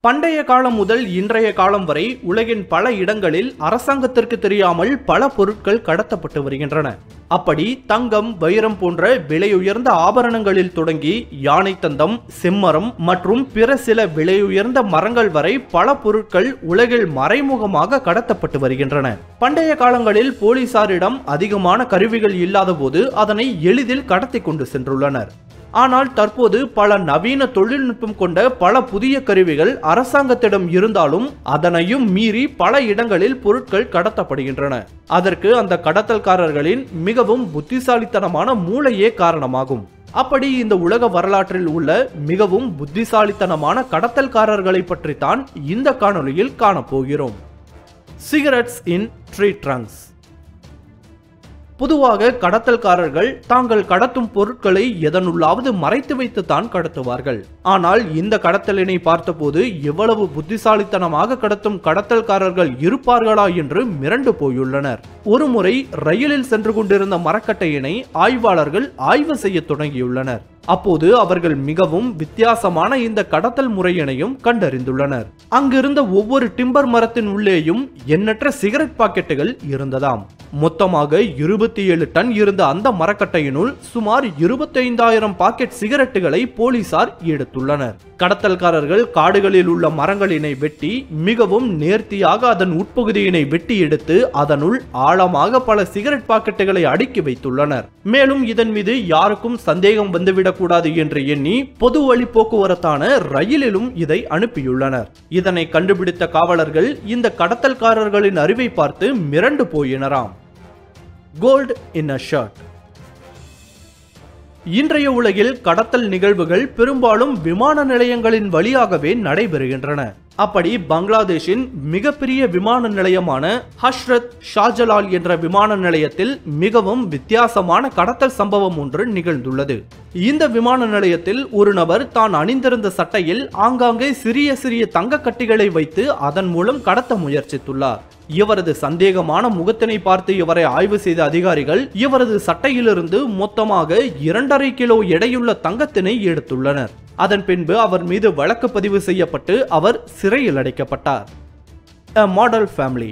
பண்டைய காலம் முதல் இன்றைய காலம் வரை உலகின் பல இடங்களில் அரசாங்கத்திற்கு தெரியாமல் பல பொருட்கள் கடத்தப்பட்டு வருகின்றன அப்படி தங்கம் வைரம் போன்ற விலையுயர்ந்த ஆபரணங்களில் தொடங்கி யானை தந்தம் செம்மரம் மற்றும் பிற சில விலையுயர்ந்த மரங்கள் வரை பல பொருட்கள் உலகில் மறைமுகமாக கடத்தப்பட்டு வருகின்றன பண்டைய காலங்களில் போலீசாரிடம் அதிகமான கருவிகள் இல்லாதபோது அதனை எளிதில் கடத்தி கொண்டு சென்றுள்ளனர் ஆனால் தற்போது பல நவீன தொழில்நுட்பம் கொண்ட பல புதிய கருவிகள் அரசாங்கத்திடம் இருந்தாலும் அதனையும் மீறி பல இடங்களில் பொருட்கள் கடத்தப்படுகின்றன அதற்கு அந்த கடத்தல்காரர்களின் மிகவும் புத்திசாலித்தனமான மூளையே காரணமாகும் அப்படி இந்த உலக வரலாற்றில் உள்ள மிகவும் புத்திசாலித்தனமான கடத்தல்காரர்களை பற்றித்தான் இந்த காணொளியில் காணப்போகிறோம் சிகரெட்ஸ் இன் ட்ரீ ட்ரங்க்ஸ் பொதுவாக கடத்தல்காரர்கள் தாங்கள் கடத்தும் பொருட்களை எதனுள்ளாவது மறைத்து வைத்துத்தான் கடத்துவார்கள் ஆனால் இந்த கடத்தலினை பார்த்தபோது எவ்வளவு புத்திசாலித்தனமாக கடத்தும் கடத்தல்காரர்கள் இருப்பார்களா என்று மிரண்டு போயுள்ளனர் ஒருமுறை ரயிலில் சென்று கொண்டிருந்த மரக்கட்டையினை ஆய்வாளர்கள் ஆய்வு செய்ய தொடங்கியுள்ளனர் அப்போது அவர்கள் மிகவும் வித்தியாசமான இந்த கடத்தல் முறையினையும் கண்டறிந்துள்ளனர் அங்கிருந்த ஒவ்வொரு டிம்பர் மரத்தின் உள்ளேயும் எண்ணற்ற சிகரெட் பாக்கெட்டுகள் இருந்ததாம் மொத்தமாக இருபத்தி ஏழு டன் இருந்த அந்த மரக்கட்டையினுள் சுமார் இருபத்தைந்தாயிரம் பாக்கெட் சிகரெட்டுகளை போலீசார் எடுத்துள்ளனர் கடத்தல்காரர்கள் காடுகளில் உள்ள மரங்களினை வெட்டி மிகவும் நேர்த்தியாக அதன் உட்பகுதியினை வெட்டி எடுத்து அதனுள் ஆழமாக பல சிகரெட் பாக்கெட்டுகளை அடுக்கி வைத்துள்ளனர் மேலும் இதன் மீது யாருக்கும் சந்தேகம் வந்துவிடக்கூடாது என்று எண்ணி பொது வழி போக்குவரத்தான ரயிலிலும் இதை அனுப்பியுள்ளனர் இதனை கண்டுபிடித்த காவலர்கள் இந்த கடத்தல்காரர்களின் அறிவை பார்த்து மிரண்டு போயினராம் கோல்ட் இன் அ ஷர்ட் இன்றைய உலகில் கடத்தல் நிகழ்வுகள் பெரும்பாலும் விமான நிலையங்களின் வழியாகவே நடைபெறுகின்றன அப்படி பங்களாதேஷின் மிகப்பெரிய விமான நிலையமான ஹஷ்ரத் ஷாஜலால் என்ற விமான நிலையத்தில் மிகவும் வித்தியாசமான கடத்தல் சம்பவம் ஒன்று நிகழ்ந்துள்ளது இந்த விமான நிலையத்தில் ஒரு நபர் தான் அணிந்திருந்த சட்டையில் ஆங்காங்கே சிறிய சிறிய தங்க கட்டிகளை வைத்து அதன் மூலம் கடத்த முயற்சித்துள்ளார் இவரது சந்தேகமான முகத்தினை பார்த்து இவரை ஆய்வு செய்த அதிகாரிகள் இவரது சட்டையிலிருந்து மொத்தமாக இரண்டரை கிலோ எடையுள்ள தங்கத்தினை எடுத்துள்ளனர் அதன் பின்பு அவர் மீது வழக்கு பதிவு செய்யப்பட்டு அவர் சிறையில் அடைக்கப்பட்டார் மாடல் ஃபேமிலி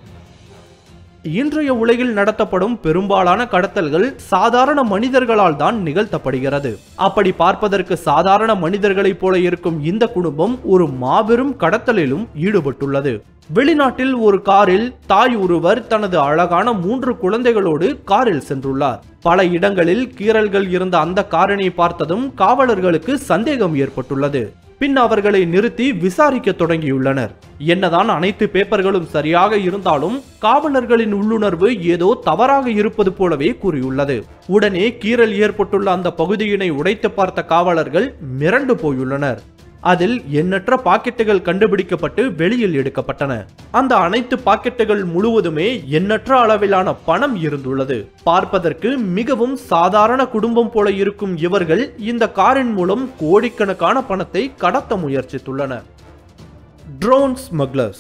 இன்றைய உலகில் நடத்தப்படும் பெரும்பாலான கடத்தல்கள் சாதாரண மனிதர்களால் தான் நிகழ்த்தப்படுகிறது அப்படி பார்ப்பதற்கு சாதாரண மனிதர்களைப் போல இருக்கும் இந்த குடும்பம் ஒரு மாபெரும் கடத்தலிலும் ஈடுபட்டுள்ளது வெளிநாட்டில் ஒரு காரில் தாய் ஒருவர் தனது அழகான மூன்று குழந்தைகளோடு காரில் சென்றுள்ளார் பல இடங்களில் கீறல்கள் இருந்த அந்த காரினை பார்த்ததும் காவலர்களுக்கு சந்தேகம் ஏற்பட்டுள்ளது பின் அவர்களை நிறுத்தி விசாரிக்க தொடங்கியுள்ளனர் என்னதான் அனைத்து பேப்பர்களும் சரியாக இருந்தாலும் காவலர்களின் உள்ளுணர்வு ஏதோ தவறாக இருப்பது போலவே கூறியுள்ளது உடனே கீறல் ஏற்பட்டுள்ள அந்த பகுதியினை உடைத்து பார்த்த காவலர்கள் மிரண்டு போயுள்ளனர் அதில் எண்ணற்ற பாக்கெட்டுகள் கண்டுபிடிக்கப்பட்டு வெளியில் எடுக்கப்பட்டன அந்த அனைத்து பாக்கெட்டுகள் முழுவதுமே எண்ணற்ற அளவிலான பணம் இருந்துள்ளது பார்ப்பதற்கு மிகவும் சாதாரண குடும்பம் போல இருக்கும் இவர்கள் இந்த காரின் மூலம் கோடிக்கணக்கான பணத்தை கடத்த முயற்சித்துள்ளனர் ட்ரோன் ஸ்மக்லர்ஸ்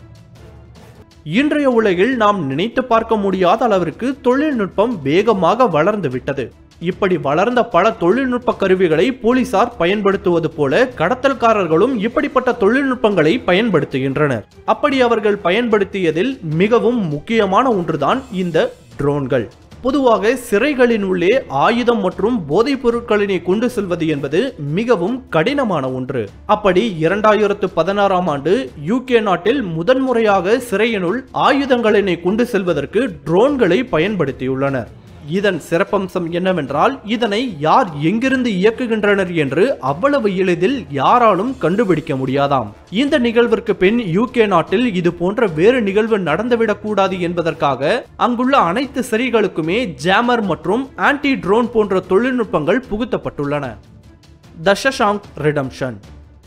இன்றைய உலகில் நாம் நினைத்து பார்க்க முடியாத அளவிற்கு தொழில்நுட்பம் வேகமாக வளர்ந்து விட்டது இப்படி வளர்ந்த பல தொழில்நுட்ப கருவிகளை போலீசார் பயன்படுத்துவது போல கடத்தல்காரர்களும் இப்படிப்பட்ட தொழில்நுட்பங்களை பயன்படுத்துகின்றனர் அப்படி அவர்கள் பயன்படுத்தியதில் மிகவும் முக்கியமான ஒன்றுதான் இந்த ட்ரோன்கள் பொதுவாக சிறைகளின் உள்ளே ஆயுதம் மற்றும் போதைப் பொருட்களினை கொண்டு செல்வது என்பது மிகவும் கடினமான ஒன்று அப்படி இரண்டாயிரத்து பதினாறாம் ஆண்டு யூகே நாட்டில் முதன்முறையாக சிறையினுள் ஆயுதங்களினை கொண்டு செல்வதற்கு ட்ரோன்களை பயன்படுத்தியுள்ளனர் இதன் சிறப்பம்சம் என்னவென்றால் இதனை யார் எங்கிருந்து இயக்குகின்றனர் என்று அவ்வளவு எளிதில் யாராலும் கண்டுபிடிக்க முடியாதாம் இந்த நிகழ்விற்கு பின் யூகே நாட்டில் இது போன்ற வேறு நிகழ்வு நடந்துவிடக் கூடாது என்பதற்காக அங்குள்ள அனைத்து சிறைகளுக்குமே ஜாமர் மற்றும் ஆன்டி ட்ரோன் போன்ற தொழில்நுட்பங்கள் புகுத்தப்பட்டுள்ளன the Shawshank redemption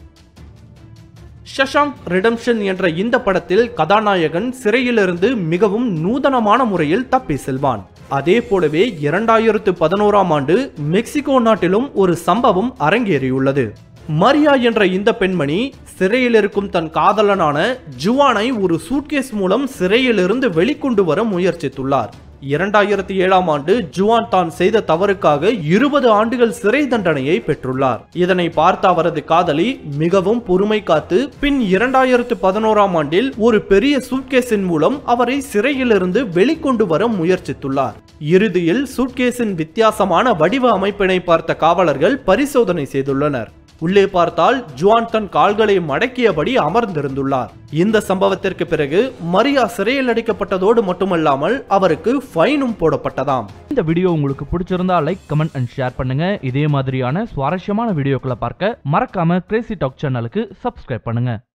Shawshank redemption என்ற இந்த படத்தில் கதாநாயகன் சிறையிலிருந்து மிகவும் நூதனமான முறையில் தப்பி செல்வான் அதே போலவே இரண்டாயிரத்து பதினோராம் ஆண்டு மெக்சிகோ நாட்டிலும் ஒரு சம்பவம் அரங்கேறியுள்ளது மரியா என்ற இந்த பெண்மணி சிறையில் இருக்கும் தன் காதலனான ஜுவானை ஒரு சூட்கேஸ் மூலம் சிறையிலிருந்து வெளிக்கொண்டு வர முயற்சித்துள்ளார் இரண்டாயிரத்தி ஏழாம் ஆண்டு ஜுவான் தான் செய்த தவறுக்காக இருபது ஆண்டுகள் சிறை தண்டனையை பெற்றுள்ளார் இதனை பார்த்த அவரது காதலி மிகவும் பொறுமை காத்து பின் இரண்டாயிரத்து பதினோராம் ஆண்டில் ஒரு பெரிய சூட்கேஸின் மூலம் அவரை சிறையிலிருந்து வெளிக்கொண்டு வர முயற்சித்துள்ளார் இறுதியில் சூட்கேஸின் வித்தியாசமான வடிவ அமைப்பினை பார்த்த காவலர்கள் பரிசோதனை செய்துள்ளனர் உள்ளே பார்த்தால் ஜுவான் தன் கால்களை மடக்கியபடி அமர்ந்திருந்துள்ளார் இந்த சம்பவத்திற்கு பிறகு மரியா சிறையில் அடைக்கப்பட்டதோடு மட்டுமல்லாமல் அவருக்கு ஃபைனும் போடப்பட்டதாம் இந்த வீடியோ உங்களுக்கு பிடிச்சிருந்தா லைக் கமெண்ட் அண்ட் ஷேர் பண்ணுங்க இதே மாதிரியான சுவாரஸ்யமான வீடியோக்களை பார்க்க மறக்காம கிரேசி டாக் சேனலுக்கு சப்ஸ்கிரைப் பண்ணுங்க